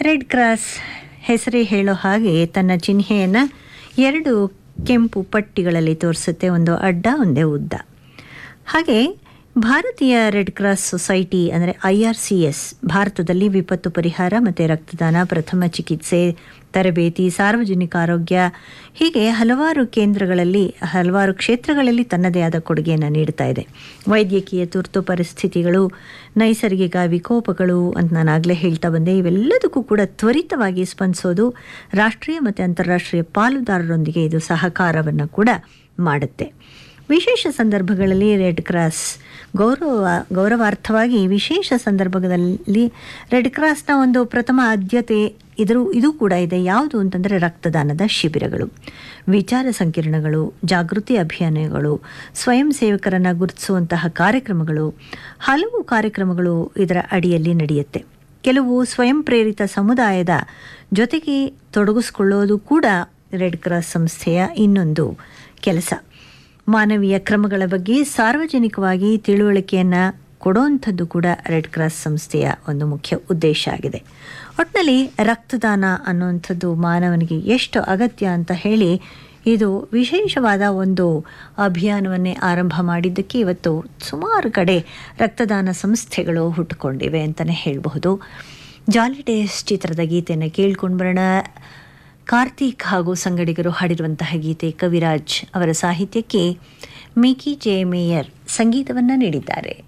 red cross ಹೆಸರೇ ಹೇಳೋ ಹಾಗೆ ತನ್ನ ಚಿಹ್ನೆಯನ್ನು ಎರಡು ಕೆಂಪು ಪಟ್ಟಿಗಳಲ್ಲಿ ತೋರಿಸುತ್ತೆ ಒಂದು ಅಡ್ಡ ಒಂದೇ ಉದ್ದ ಹಾಗೆ ಭಾರತೀಯ ರೆಡ್ ಕ್ರಾಸ್ ಸೊಸೈಟಿ ಅಂದರೆ ಐ ಆರ್ ಸಿ ಎಸ್ ಭಾರತದಲ್ಲಿ ವಿಪತ್ತು ಪರಿಹಾರ ಮತ್ತು ರಕ್ತದಾನ ಪ್ರಥಮ ಚಿಕಿತ್ಸೆ ತರಬೇತಿ ಸಾರ್ವಜನಿಕ ಆರೋಗ್ಯ ಹೀಗೆ ಹಲವಾರು ಕೇಂದ್ರಗಳಲ್ಲಿ ಹಲವಾರು ಕ್ಷೇತ್ರಗಳಲ್ಲಿ ತನ್ನದೇ ಆದ ಕೊಡುಗೆಯನ್ನು ನೀಡ್ತಾ ಇದೆ ವೈದ್ಯಕೀಯ ತುರ್ತು ಪರಿಸ್ಥಿತಿಗಳು ನೈಸರ್ಗಿಕ ವಿಕೋಪಗಳು ಅಂತ ನಾನು ಆಗಲೇ ಹೇಳ್ತಾ ಬಂದೆ ಇವೆಲ್ಲದಕ್ಕೂ ಕೂಡ ತ್ವರಿತವಾಗಿ ಸ್ಪಂದಿಸೋದು ರಾಷ್ಟ್ರೀಯ ಮತ್ತು ಅಂತಾರಾಷ್ಟ್ರೀಯ ಪಾಲುದಾರರೊಂದಿಗೆ ಇದು ಸಹಕಾರವನ್ನು ಕೂಡ ಮಾಡುತ್ತೆ ವಿಶೇಷ ಸಂದರ್ಭಗಳಲ್ಲಿ ರೆಡ್ ಕ್ರಾಸ್ ಗೌರವ ಗೌರವಾರ್ಥವಾಗಿ ವಿಶೇಷ ಸಂದರ್ಭದಲ್ಲಿ ರೆಡ್ ಕ್ರಾಸ್ನ ಒಂದು ಪ್ರಥಮ ಆದ್ಯತೆ ಇದರೂ ಇದು ಕೂಡ ಇದೆ ಯಾವುದು ಅಂತಂದರೆ ರಕ್ತದಾನದ ಶಿಬಿರಗಳು ವಿಚಾರ ಸಂಕಿರಣಗಳು ಜಾಗೃತಿ ಅಭಿಯಾನಗಳು ಸ್ವಯಂ ಸೇವಕರನ್ನು ಗುರುತಿಸುವಂತಹ ಕಾರ್ಯಕ್ರಮಗಳು ಹಲವು ಕಾರ್ಯಕ್ರಮಗಳು ಇದರ ಅಡಿಯಲ್ಲಿ ನಡೆಯುತ್ತೆ ಕೆಲವು ಸ್ವಯಂ ಪ್ರೇರಿತ ಸಮುದಾಯದ ಜೊತೆಗೆ ತೊಡಗಿಸ್ಕೊಳ್ಳೋದು ಕೂಡ ರೆಡ್ ಕ್ರಾಸ್ ಸಂಸ್ಥೆಯ ಇನ್ನೊಂದು ಕೆಲಸ ಮಾನವೀಯ ಕ್ರಮಗಳ ಬಗ್ಗೆ ಸಾರ್ವಜನಿಕವಾಗಿ ತಿಳುವಳಿಕೆಯನ್ನು ಕೊಡುವಂಥದ್ದು ಕೂಡ ರೆಡ್ ಕ್ರಾಸ್ ಸಂಸ್ಥೆಯ ಒಂದು ಮುಖ್ಯ ಉದ್ದೇಶ ಆಗಿದೆ ಒಟ್ಟಿನಲ್ಲಿ ರಕ್ತದಾನ ಅನ್ನುವಂಥದ್ದು ಮಾನವನಿಗೆ ಎಷ್ಟು ಅಗತ್ಯ ಅಂತ ಹೇಳಿ ಇದು ವಿಶೇಷವಾದ ಒಂದು ಅಭಿಯಾನವನ್ನೇ ಆರಂಭ ಮಾಡಿದ್ದಕ್ಕೆ ಇವತ್ತು ಸುಮಾರು ಕಡೆ ರಕ್ತದಾನ ಸಂಸ್ಥೆಗಳು ಹುಟ್ಟುಕೊಂಡಿವೆ ಅಂತಲೇ ಹೇಳಬಹುದು ಜಾಲಿ ಡೇಸ್ ಚಿತ್ರದ ಗೀತೆಯನ್ನು ಕೇಳ್ಕೊಂಡು ಬರೋಣ ಕಾರ್ತಿಕ್ ಹಾಗೂ ಸಂಗಡಿಗರು ಹಾಡಿರುವಂತಹ ಗೀತೆ ಕವಿರಾಜ್ ಅವರ ಸಾಹಿತ್ಯಕ್ಕೆ ಮಿಕಿ ಜೆ ಮೇಯರ್ ಸಂಗೀತವನ್ನು ನೀಡಿದ್ದಾರೆ